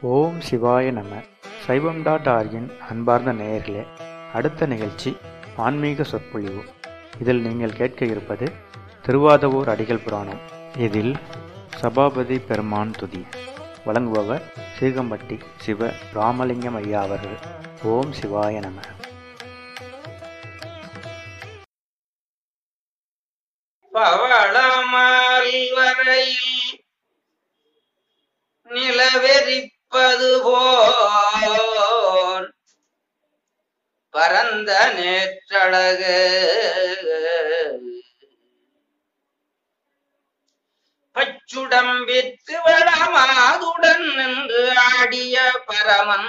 ஓம் சிவாய நம சைவம் டாட் ஆர்கின் அன்பார்ந்த நேயர்களே அடுத்த நிகழ்ச்சி ஆன்மீக சொற்பொழிவு இதில் நீங்கள் கேட்க இருப்பது திருவாதவூர் அடிகள் புராணம் இதில் சபாபதி பெருமான் துதி வழங்குபவர் சீகம்பட்டி சிவ ராமலிங்கம் ஐயா அவர்கள் ஓம் சிவாய நம பவளமால் வரையில் நிலவெறிப்பது போல் பரந்த நேற்றழகு பச்சுடம்பிற்கு வளமாதுடன் நின்று ஆடிய பரமன்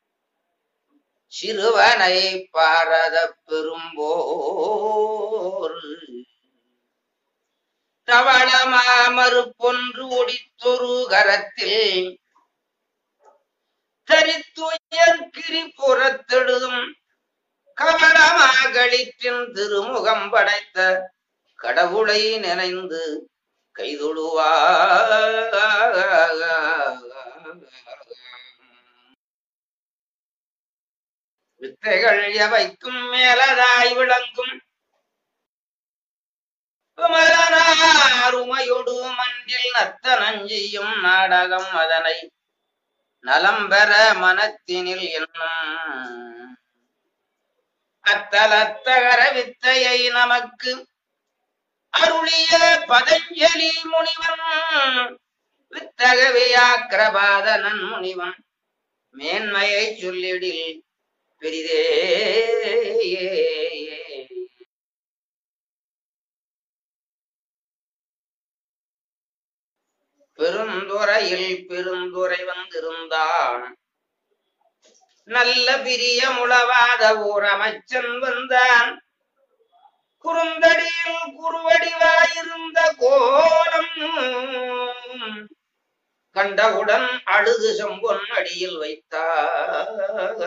சிறுவனை பாரத பெரும்போர் தவளமாமறு பொன்று ஒடித்தொரு கரத்தில் தரித்துயர்கிரி புறத்தெழுதும் கவளமாகளிற்றின் திருமுகம் படைத்த கடவுளை நினைந்து கைதொழுவா வித்தைகள் எவைக்கும் மேலதாய் விளங்கும் மலனாருமையொடு மன்றில் நத்தனஞ்சியும் நாடகம் அதனை நலம் பெற மனத்தினில் என்னும் அத்தலத்தகர வித்தையை நமக்கு அருளிய பதஞ்சலி முனிவன் வித்தகவியாக்கிரபாதனன் முனிவன் மேன்மையை சொல்லிடில் பெரிதே பெருந்துறையில் பெருந்துரை வந்திருந்தான் நல்ல பிரியமுளவாத ஊர் அமைச்சன் வந்தான் குறுந்தடியில் குறுவடிவாயிருந்த கோலம் கண்டவுடன் அழுது செம்பொன் அடியில் வைத்தான்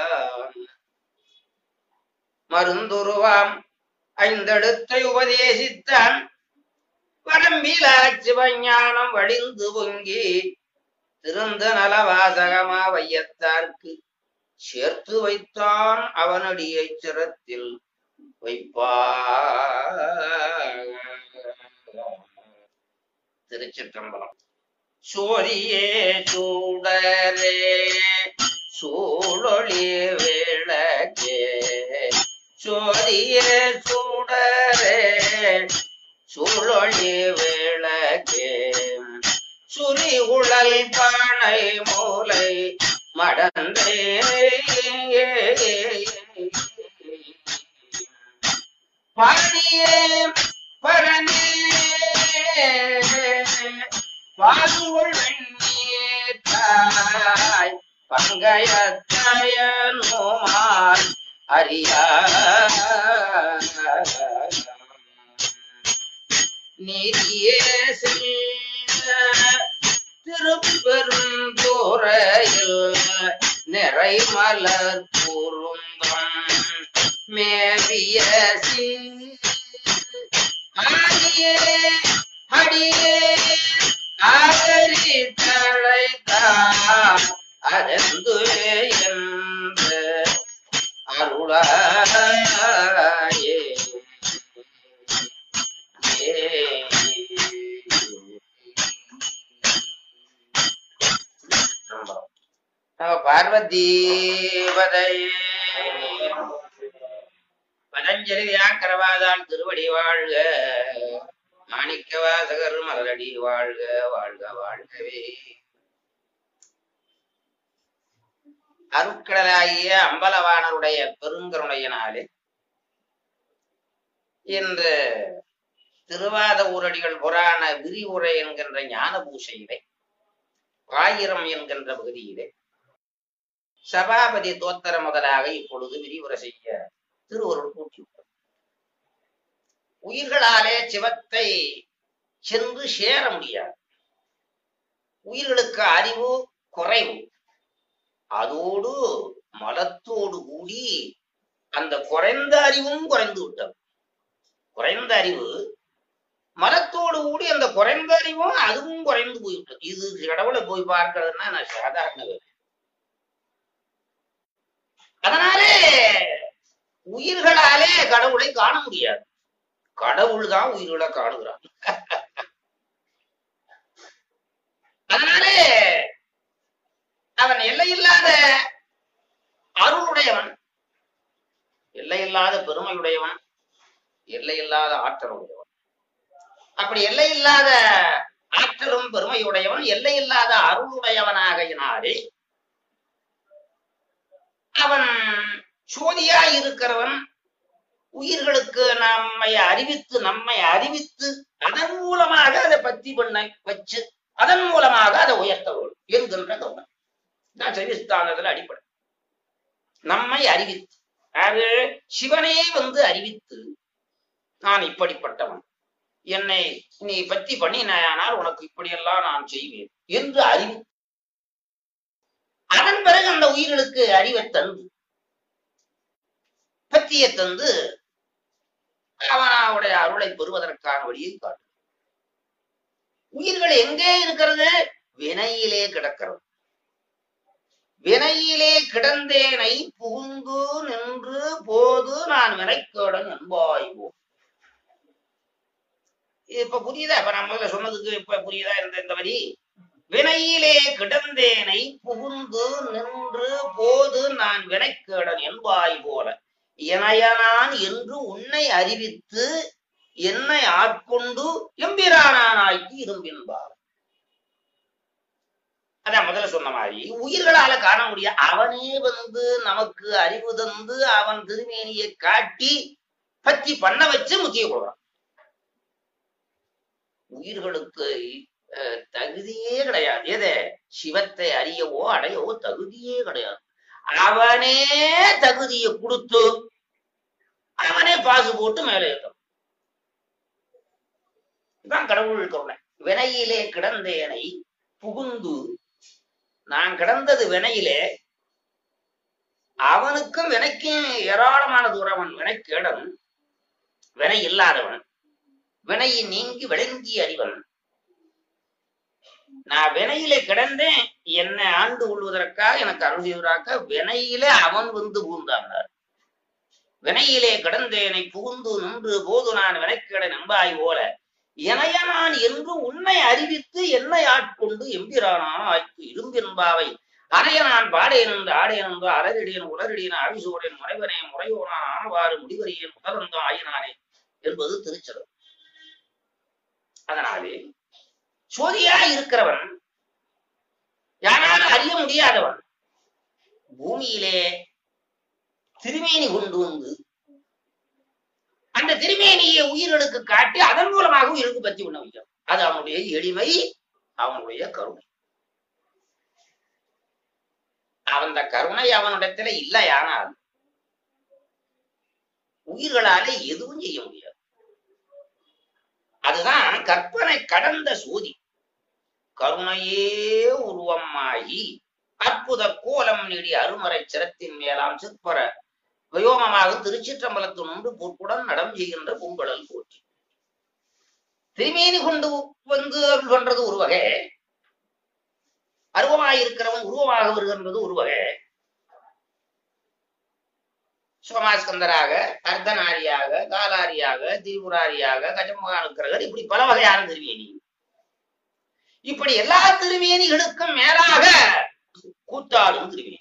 மருந்துருவாம் ஐந்தெழுத்தை உபதேசித்தான் வரம்பிலா சிவஞானம் வழிந்து பொங்கி திருந்த நலவாசகமா வையத்தார்க்கு சேர்த்து வைத்தான் அவனடியை சிரத்தில் வைப்பா திருச்சிற்றம்பலம் சோரியே சூடரே சூழொளி விளக்கே சோரியே சூடரே சூழொளி விளக்கே சுரி உழல் பானை மூலை மடந்தே பாடியே பரணே பாதுள் வெண்ணீத்தாய் பங்கயத்தாய நோமால் அறியா நீதியே செல்ல திருப்பெருந்துறையில் நிறை மலர் கூறுந்தம் மேவிய ஆடியே அடியே ஆதரி தழைத்தான் அறிந்து என்று அருளாயே பார்வதி பதஞ்சலி வியாக்கரவாதால் திருவடி வாழ்க மாணிக்க வாசகர் மலரடி வாழ்க வாழ்க வாழ்கவே அருட்கடலாகிய அம்பலவாணருடைய பெருங்கருணையினாலே இன்று திருவாத ஊரடிகள் புராண விரிவுரை என்கின்ற ஞான பூசையிலே ஆயிரம் என்கின்ற பகுதியிலே சபாபதி தோத்தர முதலாக இப்பொழுது விரிவுரை செய்ய திருவருள் கூட்டியுள்ளது உயிர்களாலே சிவத்தை சென்று சேர முடியாது உயிர்களுக்கு அறிவு குறைவு அதோடு மலத்தோடு கூடி அந்த குறைந்த அறிவும் குறைந்து விட்டது குறைந்த அறிவு மரத்தோடு கூடி அந்த குறைந்த அறிவும் அதுவும் குறைந்து போய்விட்டது இது கடவுளை போய் பார்க்கிறதுன்னா நான் சாதாரண வேலை அதனாலே உயிர்களாலே கடவுளை காண முடியாது கடவுள் தான் உயிர்களை காணுகிறான் அதனாலே அவன் எல்லையில்லாத அருளுடையவன் எல்லையில்லாத பெருமையுடையவன் எல்லையில்லாத ஆற்றலுடையவன் அப்படி எல்லையில்லாத ஆற்றலும் பெருமையுடையவன் எல்லையில்லாத அருளுடையவனாகையினாலே அவன் சோதியாய் இருக்கிறவன் உயிர்களுக்கு நம்மை அறிவித்து நம்மை அறிவித்து அதன் மூலமாக அதை பத்தி பண்ண வச்சு அதன் மூலமாக அதை உயர்த்த வேண்டும் என்கின்ற கவனம் நான் சைவஸ்தானத்துல அடிப்படை நம்மை அறிவித்து அது சிவனே வந்து அறிவித்து நான் இப்படிப்பட்டவன் என்னை நீ பத்தி பண்ணினால் உனக்கு இப்படியெல்லாம் நான் செய்வேன் என்று அறிவி அதன் பிறகு அந்த உயிர்களுக்கு அறிவை தந்து பத்தியை தந்து அவனுடைய அருளை பெறுவதற்கான வழியை காட்டு உயிர்கள் எங்கே இருக்கிறது வினையிலே கிடக்கிறது வினையிலே கிடந்தேனை புகுந்து நின்று போது நான் வினைக்கேடன் என்பாய்வோம் இப்ப புரியுதா இப்ப நான் முதல்ல சொன்னதுக்கு இப்ப புரியுதா இந்த இந்த வரி வினையிலே கிடந்தேனை புகுந்து நின்று போது நான் வினைக்கேடன் என்பாய் போல இணையனான் என்று உன்னை அறிவித்து என்னை ஆட்கொண்டு எம்பிரானானாய்க்கு இரும்பின்பார் அதான் முதல்ல சொன்ன மாதிரி உயிர்களால காண முடியாது அவனே வந்து நமக்கு அறிவு தந்து அவன் திருமேனியை காட்டி பத்தி பண்ண வச்சு முத்திய கொடுறான் உயிர்களுக்கு அஹ், தகுதியே கிடையாது எது சிவத்தை அறியவோ அடையவோ தகுதியே கிடையாது அவனே தகுதியை கொடுத்து அவனே பாசு போட்டு மேலே ஏற்றும் இதான் கடவுள் கருணை வினையிலே கிடந்தேனை புகுந்து நான் கிடந்தது வினையிலே அவனுக்கும் வினைக்கும் ஏராளமான தூரம் அவன் வினைக்கேடன் வினை இல்லாதவன் வினையை நீங்கி விளங்கி அறிவன் நான் வினையிலே கிடந்தேன் என்னை ஆண்டு கொள்வதற்காக எனக்கு அருள் செய்வதற்காக வினையிலே அவன் வந்து பூந்தான் வினையிலே கிடந்தேனை புகுந்து நின்று போது நான் வினைக்கிட நம்பாய் போல இணைய நான் என்று உன்னை அறிவித்து என்னை ஆட்கொண்டு எம்பிரானான் ஆய்க்கு இரும்பென்பாவை அணைய நான் பாடேன் என்று ஆடேன் என்று அலரடியன் உலரடியன் அவிசோடேன் முறைவனே முறையோனான் ஆனவாறு முடிவறியேன் முதலந்தம் ஆயினானே என்பது திருச்சலம் அதனாலே சோதியா இருக்கிறவன் யாராலும் அறிய முடியாதவன் பூமியிலே திருமேனி கொண்டு வந்து அந்த திருமேனியை உயிர்களுக்கு காட்டி அதன் மூலமாக உயிருக்கு பத்தி உண்ண வைக்கும் அது அவனுடைய எளிமை அவனுடைய கருணை அவன் கருணை அவனிடத்துல இல்லையானால் உயிர்களால எதுவும் செய்ய முடியாது அதுதான் கற்பனை கடந்த சோதி கருணையே உருவமாகி அற்புத கோலம் நீடி அருமறை சிரத்தின் மேலாம் சிற்பர வயோமமாக திருச்சிற்றம்பலத்து உண்டு பொற்புடன் நடம் செய்கின்ற பூங்கடல் போற்றி திருமேனி கொண்டு வந்து அருள் பண்றது ஒரு வகை அருவமாயிருக்கிறவன் உருவமாக வருகின்றது ஒரு வகை சோமாஸ்கந்தராக அர்த்தநாரியாக காலாரியாக திரிபுராரியாக கஜமுகானுக்கிறவர் இப்படி பல வகையான திருமேனி இப்படி எல்லா திருமேனிகளுக்கும் மேலாக கூத்தாடும் திருமேனி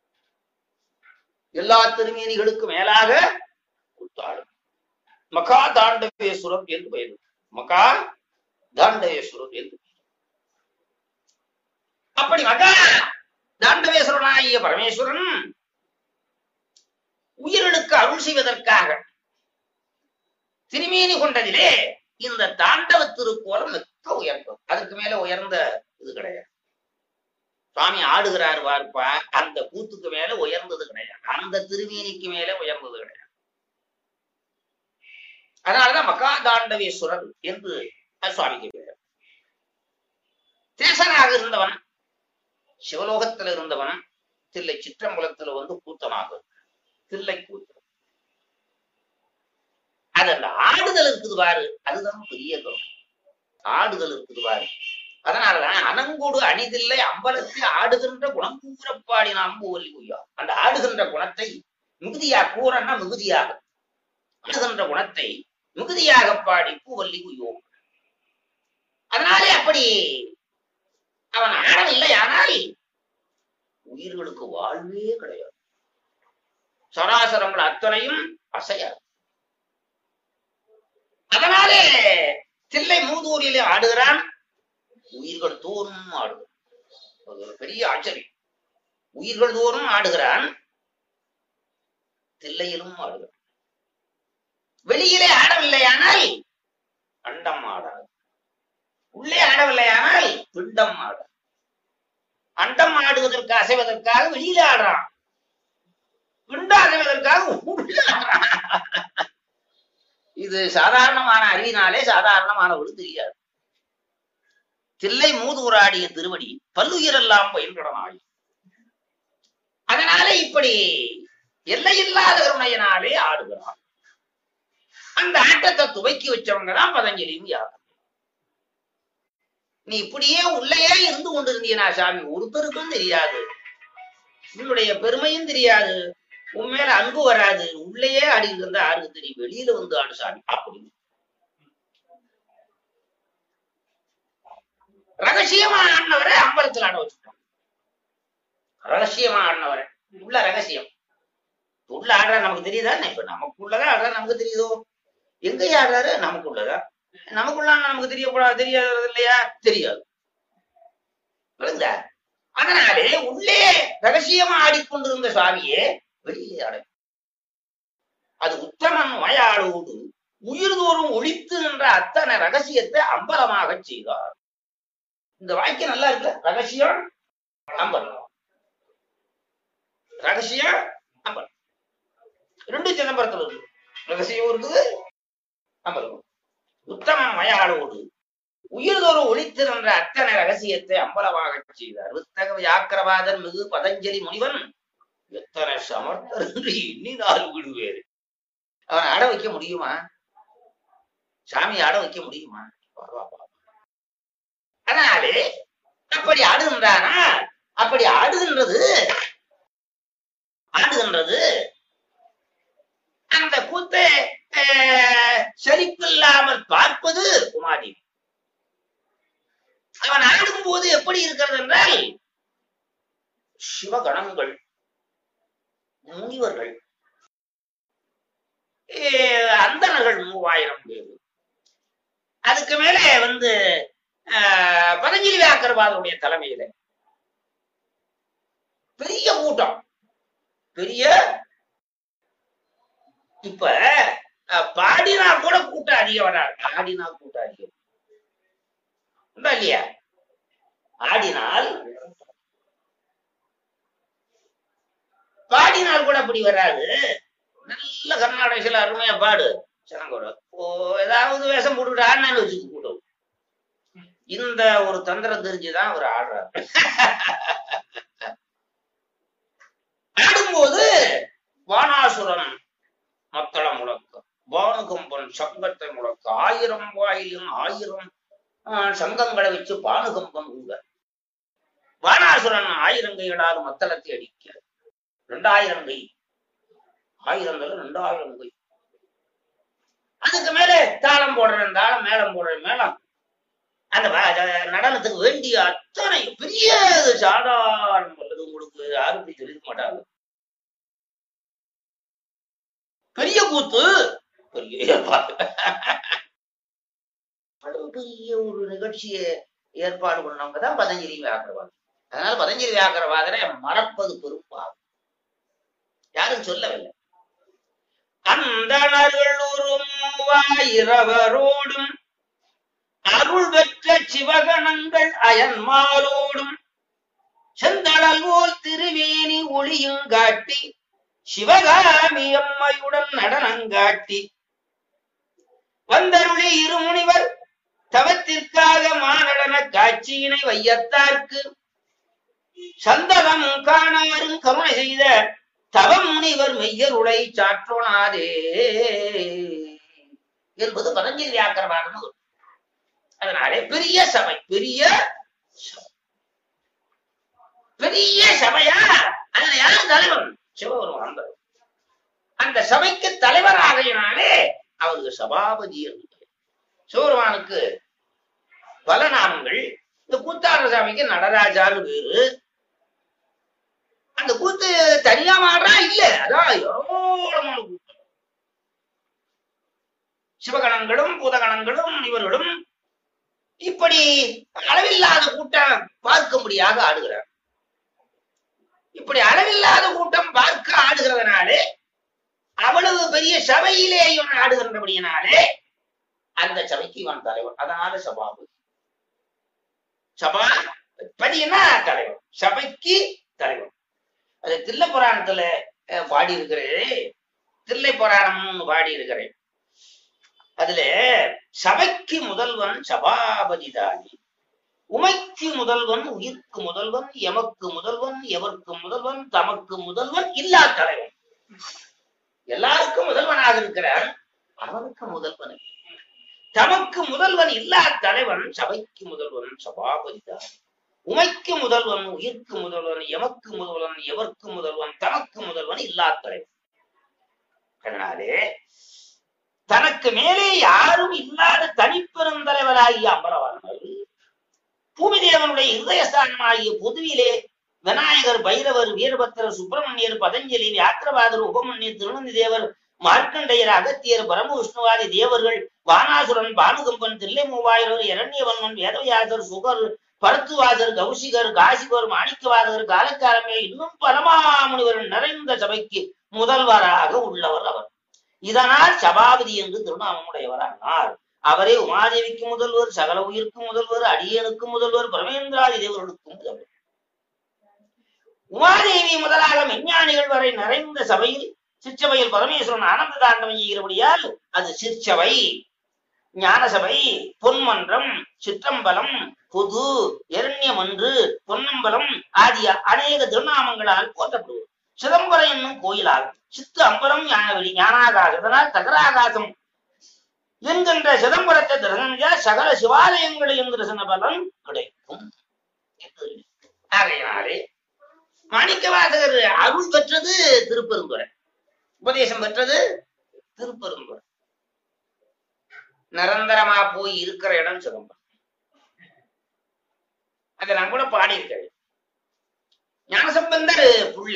எல்லா திருமேனிகளுக்கும் மேலாக கூத்தாடும் மகா தாண்டவேஸ்வரம் என்று பெயர் மகா தாண்டவேஸ்வரம் என்று பெயர் அப்படி மகா தாண்டவேஸ்வரனாகிய பரமேஸ்வரன் உயிர்களுக்கு அருள் செய்வதற்காக திருமேனி கொண்டதிலே இந்த தாண்டவ திருக்கோலம் மிக்க உயர்ந்தது அதற்கு மேல உயர்ந்த இது கிடையாது சுவாமி ஆடுகிறார் பார்ப்பா அந்த கூத்துக்கு மேல உயர்ந்தது கிடையாது அந்த திருமேனிக்கு மேல உயர்ந்தது கிடையாது அதனாலதான் மகாதாண்டவேஸ்வரர் என்று சுவாமிக்கு பேர் தேசனாக இருந்தவன் சிவலோகத்தில் இருந்தவன் தில்லை சிற்றம்பலத்துல வந்து கூத்தனாக தில்லை கூத்து அது அந்த ஆடுதல் இருக்குது பாரு அதுதான் பெரிய கருணை ஆடுதல் இருக்குது பாரு அதனாலதான் அனங்கூடு அணிதில்லை அம்பலத்தில் ஆடுகின்ற குணம் கூறப்பாடி நாம் ஒலி உய்யா அந்த ஆடுகின்ற குணத்தை மிகுதியா கூறன்னா மிகுதியாக ஆடுகின்ற குணத்தை மிகுதியாக பாடி பூவல்லி உய்யோம் அதனாலே அப்படி அவன் ஆடவில்லை ஆனால் உயிர்களுக்கு வாழ்வே கிடையாது சராசரங்கள் அத்தனையும் அசையாது அதனாலே தில்லை மூதூரிலே ஆடுகிறான் உயிர்கள் தோறும் ஆடுகிறான் அது ஒரு பெரிய ஆச்சரியம் உயிர்கள் தோறும் ஆடுகிறான் தில்லையிலும் ஆடுகிறான் வெளியிலே ஆடவில்லையானால் அண்டம் ஆடாது உள்ளே ஆடவில்லையானால் பிண்டம் ஆடாது அண்டம் ஆடுவதற்கு அசைவதற்காக வெளியில ஆடுறான் பிண்டம் அசைவதற்காக உள்ளே ஆடுறான் இது சாதாரணமான அறிவினாலே சாதாரணமானவர்களுக்கு தெரியாது தில்லை மூதூராடிய திருவடி பல்லுயிரெல்லாம் பயின்றடனாய் அதனால இப்படி எல்லையில்லாத கருணையினாலே ஆடுகிறான் அந்த ஆட்டத்தை துவக்கி வச்சவங்க தான் பதஞ்சலியும் யாரும் நீ இப்படியே உள்ளேயே இருந்து கொண்டிருந்தீனா சாமி ஒருத்தருக்கும் தெரியாது உன்னுடைய பெருமையும் தெரியாது உன் மேல அன்பு வராது உள்ளேயே ஆடிட்டு இருந்தா யாருக்கு தெரியும் வெளியில வந்து ஆடு சாமி அப்படின்னு ரகசியமா ஆடினவரை அம்பலத்தில் ஆட வச்சுட்டோம் ரகசியமா ஆடினவரை உள்ள ரகசியம் உள்ள ஆடுறா நமக்கு தெரியுதா இப்ப நமக்குள்ளதான் ஆடுறா நமக்கு தெரியுதோ எங்க ஆடுறாரு நமக்குள்ளதா நமக்குள்ள நமக்கு தெரியக்கூடாது தெரியாது இல்லையா தெரியாது விளங்குதா அதனாலே உள்ளே ரகசியமா ஆடிக்கொண்டிருந்த சுவாமியே வெளியிலே ஆட அது உத்தமன் மயாளோடு உயிர்தோறும் ஒழித்து என்ற அத்தனை ரகசியத்தை அம்பலமாக செய்தார் இந்த வாக்கியம் நல்லா இருக்குல்ல ரகசியம் அம்பலம் ரகசியம் அம்பலம் ரெண்டு சிதம்பரத்துல இருக்கு ரகசியம் இருக்குது அம்பலம் உத்தமன் மயாளோடு உயிர்தோறும் ஒளித்திருந்த அத்தனை ரகசியத்தை அம்பலமாக செய்தார் வித்தக வியாக்கிரவாதன் மிகு பதஞ்சலி முனிவன் எத்தனை சமர்த்தர் என்று எண்ணினால் விடுவேறு அவன் ஆட வைக்க முடியுமா சாமி ஆட வைக்க முடியுமா வா, வா. அதனாலே அப்படி ஆடுகின்றானா அப்படி ஆடுகின்றது ஆடுகின்றது அந்த கூத்தை அஹ், செழிப்பில்லாமல் பார்ப்பது குமாரி அவன் ஆடும் போது எப்படி இருக்கிறது என்றால் சிவகணங்கள் முனிவர்கள் அஹ், அந்தணர்கள் மூவாயிரம் பேர் அதுக்கு மேலே வந்து அஹ், பதஞ்சலி வியாக்கரவாதனுடைய தலைமையில பெரிய கூட்டம் பெரிய இப்ப அஹ், பாடினா கூட கூட்டம் அதிகம் வராது ஆடினா கூட்டம் அதிகம் உண்டா இல்லையா ஆடினால் பாடினால் கூட அப்படி வராது நல்ல கர்நாடக சில அருமையா பாடு சனங்கோட ஓ ஏதாவது வேஷம் போட்டுக்கிட்டு ஆடினான்னு வச்சுக்க கூட்டம் இந்த ஒரு தந்திரம் தெரிஞ்சுதான் அவர் ஆடுறாரு ஆடும்போது வானாசுரன் மத்தள முழக்க பானுகம்பன் சங்கத்தை முழக்க ஆயிரம் வாயிலும் ஆயிரம் ஆஹ், சங்கங்களை வச்சு பானுகம்பன் ஊங்க வானாசுரன் ஆயிரம் கைகளால் மத்தளத்தை அடிக்க ரெண்டாயிரம் கை ஆயிரம் கை ரெண்டாயிரம் கை அதுக்கு மேலே தாளம் போடுறேன் தாளம் மேளம் போடுறேன் மேளம் அந்த வ- அத- நடனத்துக்கு வேண்டிய அத்தனை பெரிய சாதாரணம் அல்லது உங்களுக்கு யாரும் இப்படி சொல்லிருக்க மாட்டாங்க பெரிய கூத்து பெரிய ஏற்பாடு அவ்வளவு பெரிய ஒரு நிகழ்ச்சியை ஏற்பாடு பண்ணவங்க தான் பதஞ்சலி வியாக்கரவாதம் அதனால பதஞ்சலி வியாக்கரவாதரை மறப்பது பெரும்பாகும் யாரும் சொல்லவில்லை அந்தணர்கள் ஒரு மூவாயிரவரோடும் அருள் பெற்ற சிவகணங்கள் அயன்மாலோடும் செந்தளல் போல் திருவேணி ஒளியும் காட்டி சிவகாமி அம்மையுடன் நடனங்காட்டி வந்தருளி இருமுனிவர் தவத்திற்காக மாநடன காட்சியினை வையத்தார்க்கு சந்ததம் காணாரும் கருணை செய்த தவம் முனிவர் மெய்யருளை சாற்றோனாதே என்பது பதஞ்சலி வியாக்கரவாதம் அதனாலே பெரிய சபை பெரிய சபை. பெரிய சபையா அதுல யார் தலைவன் சிவபெருமான் தலைவன். அந்த சபைக்கு தலைவராகையினாலே அவருக்கு சபாபதி என்று பெயர். சிவபெருமானுக்கு பல நாமங்கள் இந்த கூத்தாடுற சாமிக்கு நடராஜான்னு பேரு அந்த கூத்து தனியா மாடுறா இல்ல அதான் ஏராளமான கூட்டம் சிவகணங்களும் பூதகணங்களும் இவர்களும் இப்படி அளவில்லாத கூட்டம் பார்க்கும்படியாக ஆடுகிறார் இப்படி அளவில்லாத கூட்டம் பார்க்க ஆடுகிறதுனாலே அவ்வளவு பெரிய சபையிலே இவன் ஆடுகின்றபடியினாலே அந்த சபைக்கு இவன் தலைவன் அதனால சபாபதி சபா பதினா தலைவன் சபைக்கு தலைவன் அது தில்லை புராணத்துல அஹ், பாடி இருக்கிறேன் தில்லை புராணம்னு பாடி இருக்கிறேன் அதுல சபைக்கு முதல்வன் சபாபதி தானே உமைக்கு முதல்வன் உயிர்க்கு முதல்வன் எமக்கு முதல்வன் எவர்க்கு முதல்வன் தமக்கு முதல்வன் இல்லா தலைவன் எல்லாருக்கும் முதல்வனாக இருக்கிறான் அவனுக்கு முதல்வன் இல்லை. தமக்கு முதல்வன் இல்லா தலைவன் சபைக்கு முதல்வன் சபாபதி தான் உமைக்கு முதல்வன் உயிர்க்கு முதல்வன் எமக்கு முதல்வன் எவர்க்கு முதல்வன் தமக்கு முதல்வன் இல்லா தலைவன் அதனாலே தனக்கு மேலே யாரும் இல்லாத தனிப்பெருந்தலைவராகிய அம்பலவானவர் பூமி தேவனுடைய இருதயஸ்தானமாகிய பொதுவிலே விநாயகர் பைரவர் வீரபத்திரர் சுப்பிரமணியர் பதஞ்சலி வியாக்கிரவாதர் உபமன்யர் திருநந்தி தேவர் மார்க்கண்டையர் அகத்தியர் பரமவிஷ்ணுவாதி தேவர்கள் வானாசுரன் பானுகம்பன் தில்லை மூவாயிரர் இரண்யவன்மன் வேதவியாசர் சுகர் பருத்துவாசர் கௌசிகர் காசிகர் மாணிக்கவாதகர் காலக்காலமே இன்னும் பரமாமுனிவர் நிறைந்த சபைக்கு முதல்வராக உள்ளவர் அவர் இதனால் சபாபதி என்று திருநாமமுடையவரானார் அவரே உமாதேவிக்கு முதல்வர் சகல உயிருக்கு முதல்வர் அடியனுக்கு முதல்வர் பரமேந்திராதி தேவர்களுக்கு முதல்வர் உமாதேவி முதலாக விஞ்ஞானிகள் வரை நிறைந்த சபையில் சிற்சபையில் பரமேஸ்வரன் ஆனந்த தாண்டவம் செய்கிறபடியால் அது சிற்சபை ஞானசபை பொன்மன்றம் சிற்றம்பலம் புது எரண்யமன்று பொன்னம்பலம் ஆகிய அநேக திருநாமங்களால் போற்றப்படுவது சிதம்பரம் என்னும் கோயிலாகும் சித்து அம்பலம் ஞானவெளி ஞானாகாசம் இதனால் தகராகாசம் என்கின்ற சிதம்பரத்தை தரிசனிச்சா சகல சிவாலயங்களையும் தரிசன பலன் கிடைக்கும் என்று ஆகையினாலே மாணிக்கவாசகர் அருள் பெற்றது திருப்பெருந்துறை உபதேசம் பெற்றது திருப்பெருந்துறை நிரந்தரமா போய் இருக்கிற இடம் சிதம்பரம் அதை நான் கூட பாடியிருக்கிறேன் ஞானசம்பந்தர் புள்ள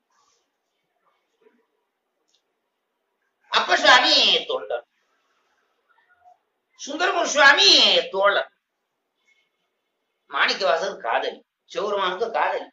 அப்ப சுவாமி தொண்டர் சுந்தரமூர் சுவாமி தோழர் மாணிக்கவாசகர் காதலி சிவருமானுக்கு காதலி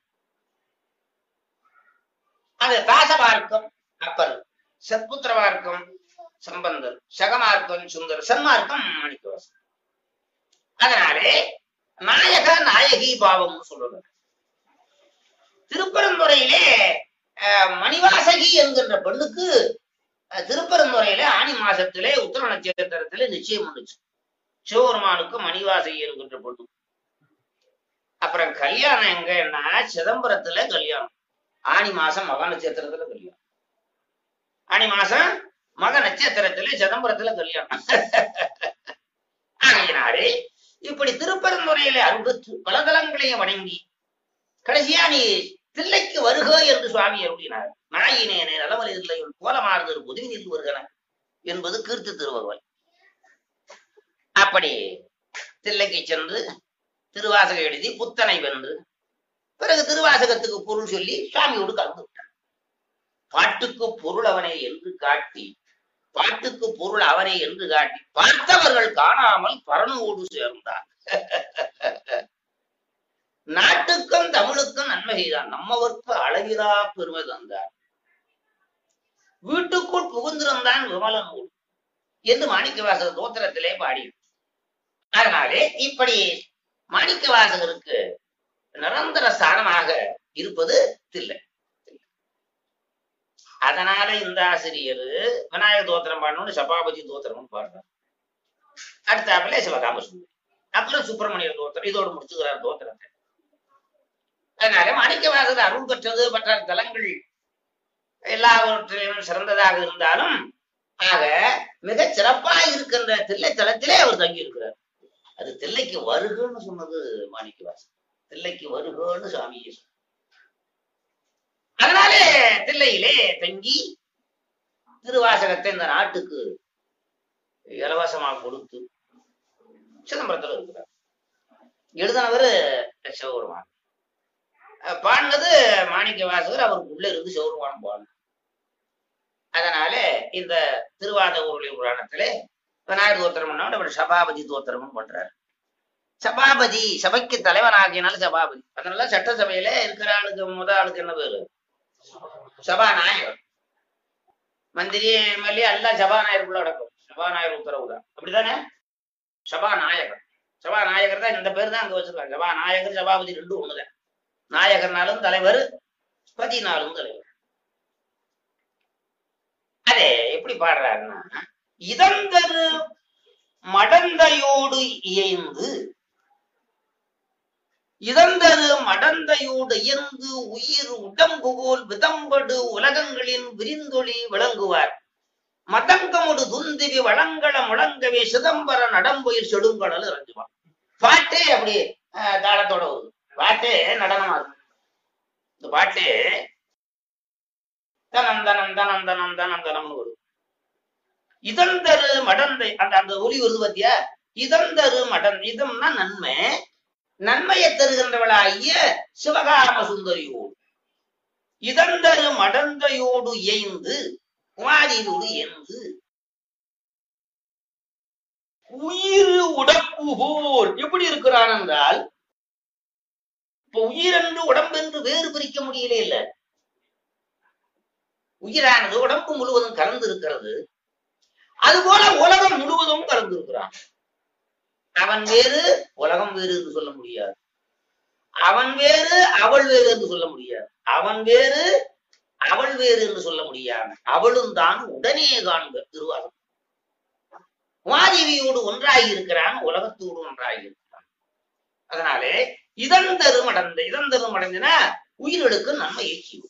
அது தாசமார்க்கம் அப்பர் சத்புத்திரமார்க்கம் சம்பந்தர் சகமார்க்கம் சுந்தர் சன்மார்க்கம் மாணிக்கவாசகர் அதனாலே நாயக நாயகி பாவம்னு சொல்றது திருப்பரந்துறையிலே அஹ், மணிவாசகி என்கின்ற பெண்ணுக்கு அஹ், திருப்பரந்துறையிலே ஆனி மாசத்திலே உத்தர நட்சத்திரத்திலே நிச்சயம் பண்ணுச்சு சிவபெருமானுக்கு மணிவாசகி என்கின்ற பொண்ணு அப்புறம் கல்யாணம் எங்கன்னா சிதம்பரத்துல கல்யாணம் ஆனி மாசம் மக நட்சத்திரத்துல கல்யாணம் ஆனி மாசம் மக நட்சத்திரத்துல சிதம்பரத்துல கல்யாணம் ஆகையினாலே இப்படி திருப்பரந்துறையிலே அருபத்து பல தலங்களையும் வணங்கி கடைசியா நீ தில்லைக்கு வருக என்று சுவாமி அருளினார் நாயினேனே நலவல் இல்லை கோலமாறுதல் உதவி நில் வருகன என்பது கீர்த்தி திருவருவல் அப்படி தில்லைக்கு சென்று திருவாசகம் எழுதி புத்தனை வென்று பிறகு திருவாசகத்துக்கு பொருள் சொல்லி சுவாமியோடு கலந்து விட்டார் பாட்டுக்கு பொருள் அவனே என்று காட்டி பாட்டுக்கு பொருள் அவனே என்று காட்டி பார்த்தவர்கள் காணாமல் பரனோடு சேர்ந்தார் நாட்டுக்கும் தமிழுக்கும் நன்மை செய்தான் நம்மவர்க்கு அளவிலா பெருமை தந்தார் வீட்டுக்குள் புகுந்திருந்தான் விமலனோடு என்று மாணிக்கவாசக தோத்திரத்திலே பாடி அதனாலே இப்படி மாணிக்கவாசகருக்கு நிரந்தர ஸ்தானமாக இருப்பது தில்லை அதனால இந்த ஆசிரியர் விநாயக தோத்திரம் பாடணும்னு சபாபதி தோத்திரம் பாடுறார் அடுத்தாப்புல சிவகாம சுந்தரி அப்புறம் சுப்பிரமணியர் தோத்திரம் இதோடு முடிச்சுக்கிறார் தோத்திரத்தை அதனால மாணிக்கவாசகர் அருள் பெற்றது மற்ற தலங்கள் எல்லாவற்றிலும் சிறந்ததாக இருந்தாலும் ஆக மிக சிறப்பா இருக்கின்ற தில்லை தலத்திலே அவர் தங்கி இருக்கிறார் அது தில்லைக்கு வருகன்னு சொன்னது மாணிக்கவாசன் தில்லைக்கு வருகன்னு சாமியே சொன்னார். அதனாலே தில்லையிலே தங்கி திருவாசகத்தை இந்த நாட்டுக்கு இலவசமா கொடுத்து சிதம்பரத்துல இருக்கிறார் எழுதினவர் சிவபெருமான் அஹ் பாடினது மாணிக்க வாசகர் அவருக்கு உள்ள இருந்து சிவபெருமான் பாடினார் அதனால இந்த திருவாத ஊருளி புராணத்திலே விநாயகர் தோத்திரம் பண்ண அவர் சபாபதி தோத்திரமும் பண்றாரு சபாபதி சபைக்கு தலைவனாகினால சபாபதி அதனால சட்டசபையில இருக்கிற ஆளுக்கு முத ஆளுக்கு என்ன பேரு சபாநாயகர் மந்திரி எம்எல்ஏ எல்லாம் சபாநாயகருக்குள்ள அடக்கும் சபாநாயகர் உத்தரவு தான் அப்படிதானே சபாநாயகர் சபாநாயகர் தான் இந்த பேர் தான் அங்க வச்சிருக்காங்க சபாநாயகர் சபாபதி ரெண்டும் ஒண்ணுதான் நாயகர்னாலும் தலைவர் பதினாலும் தலைவர் அதே எப்படி பாடுறாருன்னா இதந்தரு மடந்தையோடு இயைந்து இதந்தரு மடந்தையோடு இயந்து உயிர் உடம்பு போல் விதம்படு உலகங்களின் விரிந்தொளி விளங்குவார் மதங்கமுடு துந்திவி வளங்கள முழங்கவே சிதம்பர நடம்புயில் செடுங்கடல் இறங்குவான் பாட்டே அப்படி அஹ், தாளத்தோட வருது பாட்டே நடனமா இருக்கு இந்த பாட்டே தனம் தனம் தனம் தனம் தனம் தனம்னு வரும் இதந்தரு மடந்தை அந்த அந்த ஒலி வருது பாத்தியா இதந்தரு மடன் இதம்னா நன்மை நன்மையை தருகின்றவளாகிய சிவகாம சுந்தரியோடு இதந்தரு மடந்தையோடு இயைந்து குமாரியோடு இயந்து உயிர் உடம்பு போல் எப்படி இருக்கிறான் என்றால் இப்ப உயிரென்று உடம்பென்று வேறு பிரிக்க முடியல இல்ல உயிரானது உடம்பு முழுவதும் கலந்து இருக்கிறது அதுபோல உலகம் முழுவதும் கலந்து இருக்கிறான் அவன் வேறு உலகம் வேறு என்று சொல்ல முடியாது அவன் வேறு அவள் வேறு என்று சொல்ல முடியாது அவன் வேறு அவள் வேறு என்று சொல்ல முடியாது அவளும் தான் உடனே காண்க திருவாரூர் உமாதேவியோடு ஒன்றாகி இருக்கிறான் உலகத்தோடு ஒன்றாகி இருக்கிறான் அதனாலே இதந்தரும் அடந்த இதந்தரும் அடைந்தனா உயிர்களுக்கு நன்மையை செய்யும்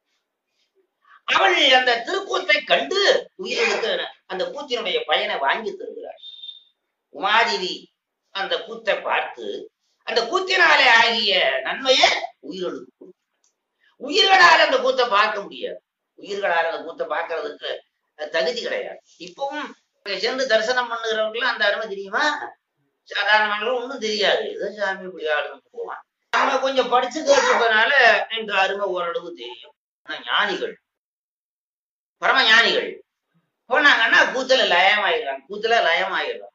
அவள் அந்த திருக்கூத்தை கண்டு உயிர்களுக்கு அந்த கூத்தினுடைய பயனை வாங்கி தருகிறாள் உமாதேவி அந்த கூத்தை பார்த்து அந்த கூத்தினாலே ஆகிய நன்மையை உயிர்களுக்கு கொடுக்கும். உயிர்களால் அந்த கூத்தை பார்க்க முடியாது உயிர்களால் அந்த கூத்தை பார்க்கறதுக்கு அஹ், தகுதி கிடையாது இப்பவும் அங்க சென்று தரிசனம் பண்ணுகிறவங்களுக்கு அந்த அருமை தெரியுமா சாதாரணமானவர்கள் ஒண்ணும் தெரியாது ஏதோ சாமி இப்படி ஆளுன்னு போவான் நம்ம கொஞ்சம் படிச்சு கேட்டுப்பதனால இந்த அருமை ஓரளவு தெரியும் ஆனா ஞானிகள் பரம ஞானிகள் போனாங்கன்னா கூத்துல லயமாயிடுறாங்க கூத்துல லயமாயிடுறாங்க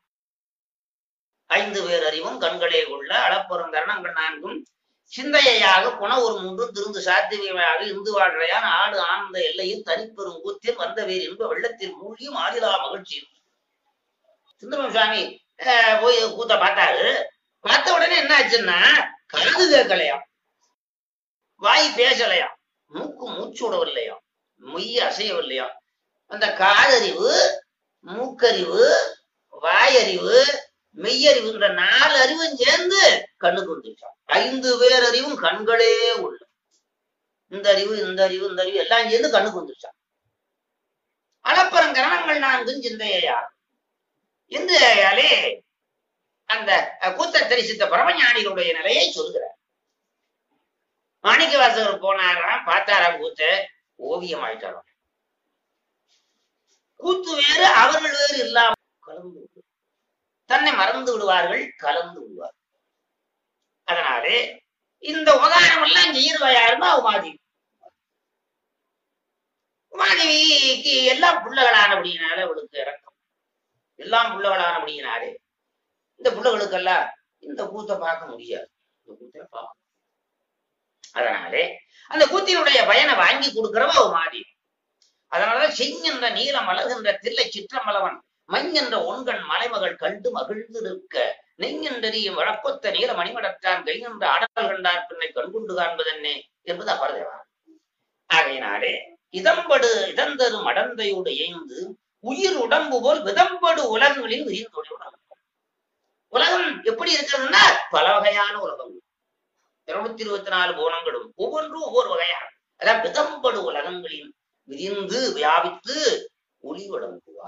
ஐந்து பேர் அறிவும் கண்களே கொள்ள அளப்புறம் தரணங்கள் நான்கும் சிந்தையாக புன ஒரு மூன்றும் திருந்து சாத்தியமாக இந்து வாழ்றையான் ஆடு ஆனந்த எல்லையில் தனிப்பெரும் கூத்தில் வந்த வேர் என்ப வெள்ளத்தில் மூழ்கியும் ஆதிலா மகிழ்ச்சியும் சுந்தரம் சுவாமி அஹ், போய் கூத்த பார்த்தாரு பார்த்த உடனே என்ன ஆச்சுன்னா காது கேட்கலையாம் வாய் பேசலையாம் மூக்கு மூச்சு விடவில்லையாம் மொய் அசையவில்லையாம் அந்த காதறிவு மூக்கறிவு வாயறிவு மெய்யறிவுன்ற நாலு அறிவும் சேர்ந்து கண்ணுக்கு வந்துருச்சான் ஐந்து பேர் அறிவும் கண்களே உள்ள இந்த அறிவு இந்த அறிவு இந்த அறிவு எல்லாம் சேர்ந்து கண்ணுக்கு வந்துருச்சான் அளப்பரம் கரணங்கள் நான்கும் சிந்தையா இந்தியாலே அந்த அஹ், கூத்த தரிசித்த பரமஞானிகளுடைய நிலையை சொல்கிறார் மாணிக்க வாசகர் போனாராம் பார்த்தாராம் கூத்த ஓவியம் ஆயிட்டாராம் கூத்து வேறு அவர்கள் வேறு இல்லாம கலந்து விடு. தன்னை மறந்து விடுவார்கள் கலந்து விடுவார்கள் அதனாலே இந்த உபகாரம் எல்லாம் செய்யறவா யாருன்னா உமாதேவி உமாதேவிக்கு எல்லாம் பிள்ளைகளானபடியினால அவளுக்கு இறக்கம் எல்லாம் பிள்ளைகளானபடியினாலே இந்த பிள்ளைகளுக்கெல்லாம் இந்த கூத்தை பார்க்க முடியாது இந்த கூத்தை பார்க்க அதனாலே அந்த கூத்தினுடைய பயனை வாங்கி கொடுக்கிறவ உமாதேவி அதனாலதான் செங்கென்ற நீலம் மலர்கின்ற தில்லை சிற்றமலவன் மஞ்சென்ற ஒன்கண் மலைமகள் கண்டு மகிழ்ந்திருக்க நெஞ்சென்றறியும் வழக்கொத்த நீல மணிமடத்தான் கையென்ற ஆடல் கண்டார் பின்னை கண்கொண்டு காண்பதென்னே என்பது அபரதேவா ஆகையினாலே இதம்படு இதந்தரு மடந்தையோடு இயைந்து உயிர் உடம்பு போல் விதம்படு உலகங்களில் விரிந்தொழியுடன் உலகம் எப்படி இருக்கிறதுன்னா பல வகையான உலகம் இருநூத்தி இருபத்தி நாலு போனங்களும் ஒவ்வொன்றும் ஒவ்வொரு வகையான அதான் விதம்படு உலகங்களில் விரிந்து வியாபித்து ஒளி வழங்குவார்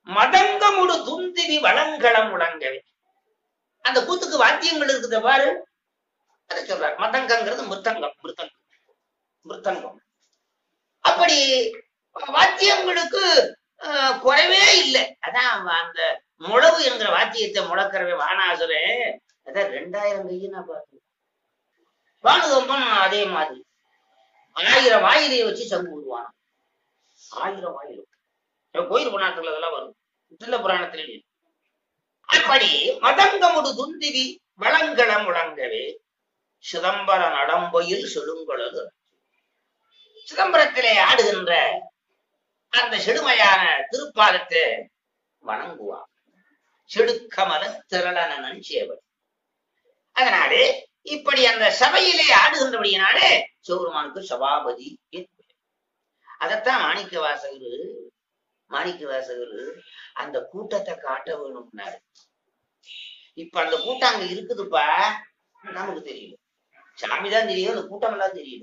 மதங்கமுடு துந்திவி வளங்களம் முழங்கவே அந்த கூத்துக்கு வாத்தியங்கள் இருக்குது பாரு அதை சொல்றார் மதங்கங்கிறது மிருத்தங்கம் மிருத்தங்கம் மிருத்தங்கம் அப்படி வாத்தியங்களுக்கு ஆஹ், குறைவே இல்லை அதான் அந்த முழவு என்கிற வாத்தியத்தை முழக்கிறவே வானாசுரே அதான் ரெண்டாயிரம் கையை நான் பார்த்தேன் வானுகம்பம் அதே மாதிரி ஆயிரம் வாயிலையை வச்சு சங்கு விடுவான் ஆயிரம் ஆயிரம் இப்ப கோயில் புராணத்துல அதெல்லாம் வரும் சில்ல புராணத்துல இருக்கு. அப்படி மதங்கமுடு துந்திவி வளங்கள முழங்கவே சிதம்பர நடம்பொயில் செழுங்கொழது சிதம்பரத்திலே ஆடுகின்ற அந்த செடுமையான திருப்பாதத்தை வணங்குவான் செடுக்கமல திரளனன் சேவல் அதனாலே இப்படி அந்த சபையிலே ஆடுகின்றபடியினாலே சிவபெருமானுக்கு சபாபதி என்று பெயர். அதைத்தான் மாணிக்க வாசகர் மாணிக்க வாசகர் அந்த கூட்டத்தை காட்ட வேணும்னாரு இப்ப அந்த கூட்டம் அங்க இருக்குதுப்பா நமக்கு தெரியல சாமி தான் தெரியும் அந்த கூட்டம் எல்லாம் தெரியல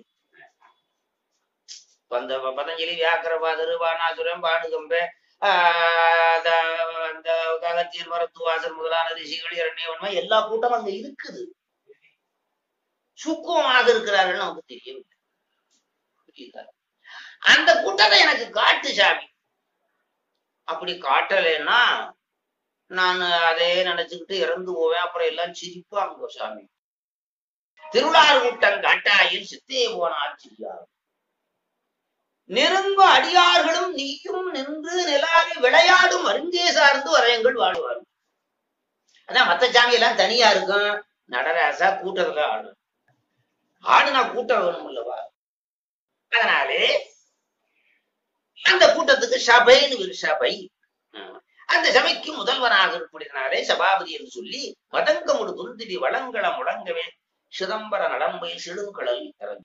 இப்ப அந்த பதஞ்சலி வியாக்கரபாதர் வானாசுரம் பானுகம்ப ஆஹ் அந்த அந்த அகத்தியர் மருத்துவாசர் முதலான ரிஷிகள் இரண்யவன்மா எல்லா கூட்டமும் அங்க இருக்குது சுக்குவமாக இருக்கிறார்கள் நமக்கு தெரியவில்லை புரியுதா அந்த கூட்டத்தை எனக்கு காட்டு சாமி அப்படி காட்டலைன்னா நான் அதே நினைச்சுக்கிட்டு இறந்து போவேன் அப்புறம் எல்லாம் சிரிப்பாங்க சாமி திருவிழார் கூட்டம் காட்டாயில் சித்தே போன ஆச்சரியார் நெருங்கும் அடியார்களும் நீயும் நின்று நிலாவி விளையாடும் அருங்கே சார்ந்து வரையங்கள் வாழ்வார்கள் அதான் மத்த சாமி எல்லாம் தனியா இருக்கும் நடராசா கூட்டத்துல ஆடும் ஆடுனா கூட்டம் வேணும் அல்லவா அதனாலே அந்த கூட்டத்துக்கு சபைன்னு ஒரு சபை ம். அந்த சபைக்கு முதல்வனாக இருப்பதினாலே சபாபதி என்று சொல்லி மதங்கமுடு துந்திரி வளங்கள முழங்கவே சிதம்பர நடம்பை சிடுங்கடல் இறங்கு